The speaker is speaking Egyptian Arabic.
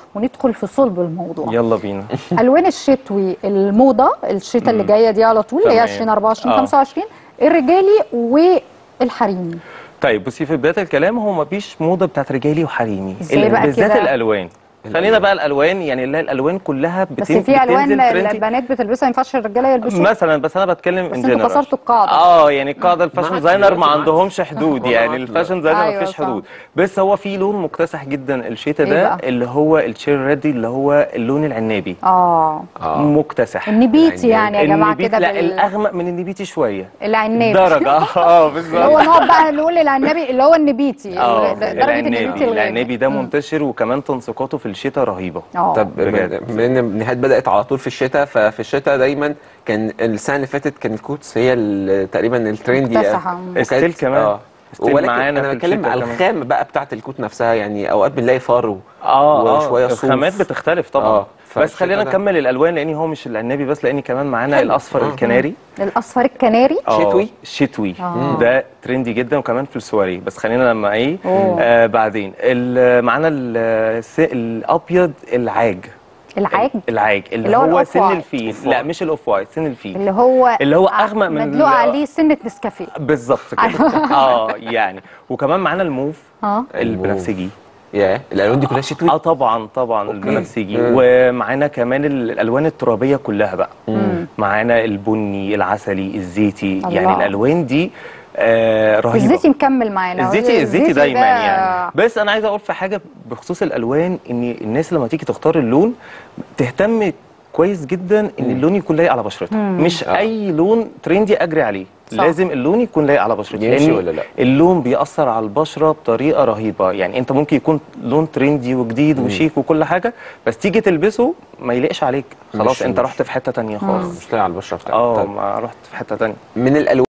وندخل في صلب الموضوع يلا بينا الوان الشتوي الموضه الشتاء اللي جايه دي على طول اللي هي تمام. 2024 آه. 25 الرجالي والحريمي طيب بصي في بدايه الكلام هو مفيش موضه بتاعت رجالي وحريمي إزاي ال- بقى بالذات كده؟ الالوان خلينا بقى الالوان يعني اللي هي الالوان كلها بتن... بس في الوان بتنزل ترندي. البنات بتلبسها ما ينفعش الرجاله يلبسوها مثلا بس انا بتكلم بس in انتوا general. كسرتوا القاعدة. اه يعني القاعده الفاشن معاك ديزاينر دلوقتي ما معاك. عندهمش حدود والله يعني معاك الفاشن دلوقتي. ديزاينر أيوة ما فيش صح. حدود بس هو في لون مكتسح جدا الشتاء إيه ده بقى؟ اللي هو الشير ريدي اللي هو اللون العنابي اه اه مكتسح النبيتي يعني يا جماعه النبيت- كده لا بال... الاغمق من النبيتي شويه العنابي درجه اه بالظبط اللي هو نقعد بقى نقول العنابي اللي هو النبيتي اه درجه النبيتي العنابي الغامق. العنابي ده منتشر وكمان تنسيقاته في الشتاء رهيبه اه طب بجد. بما ان النهايات بدات على طول في الشتاء ففي الشتاء دايما كان السنه اللي فاتت كان الكوتس هي ال- تقريبا الترندي مكتسحة. وكانت- ستيل كمان. ستيل ولكن معانا انا في بتكلم الشتاء على كمان. الخامه بقى بتاعت الكوت نفسها يعني اوقات بنلاقي فار و... اه وشويه اه صوف الخامات بتختلف طبعا آه، بس فالشتاء خلينا ده- نكمل الالوان لان هو مش العنابي بس لان كمان معانا حلو. الاصفر آه. الكناري الاصفر الكناري آه، شتوي؟ شتوي آه. ده ترندي جدا وكمان في السواري بس خلينا لما ايه أوه. آه بعدين ال- معانا ال- الس- الابيض العاج العاج العاج اللي, اللي هو هو, الأوف سن وايت. الفيل أوف لا وايت. مش الاوف وايت سن الفيل اللي هو اللي هو ع- أغمق من مدلوق ال- عليه سنه نسكافيه بالظبط كده اه يعني وكمان معانا الموف اه البنفسجي يا الالوان دي كلها شتوي اه طبعا طبعا البنفسجي مم. ومعانا كمان ال- الالوان الترابيه كلها بقى مم. معانا البني العسلي الزيتي الله. يعني الالوان دي آه رهيبه الزيتي مكمل معانا الزيتي الزيتي دايما ده- يعني بس انا عايز اقول في حاجه بخصوص الالوان ان الناس لما تيجي تختار اللون تهتم كويس جدا ان اللون يكون لايق على بشرتها مش آه. اي لون ترندي اجري عليه صح. لازم اللون يكون لايق على بشرتك يمشي لأن ولا لا؟ اللون بيأثر على البشره بطريقه رهيبه يعني انت ممكن يكون لون ترندي وجديد وشيك وكل حاجه بس تيجي تلبسه ما يليقش عليك خلاص مش- انت مش- رحت في حته تانية خالص مش لاقي على البشره بتاعتك اه طيب ما رحت في حته تانية من الالوان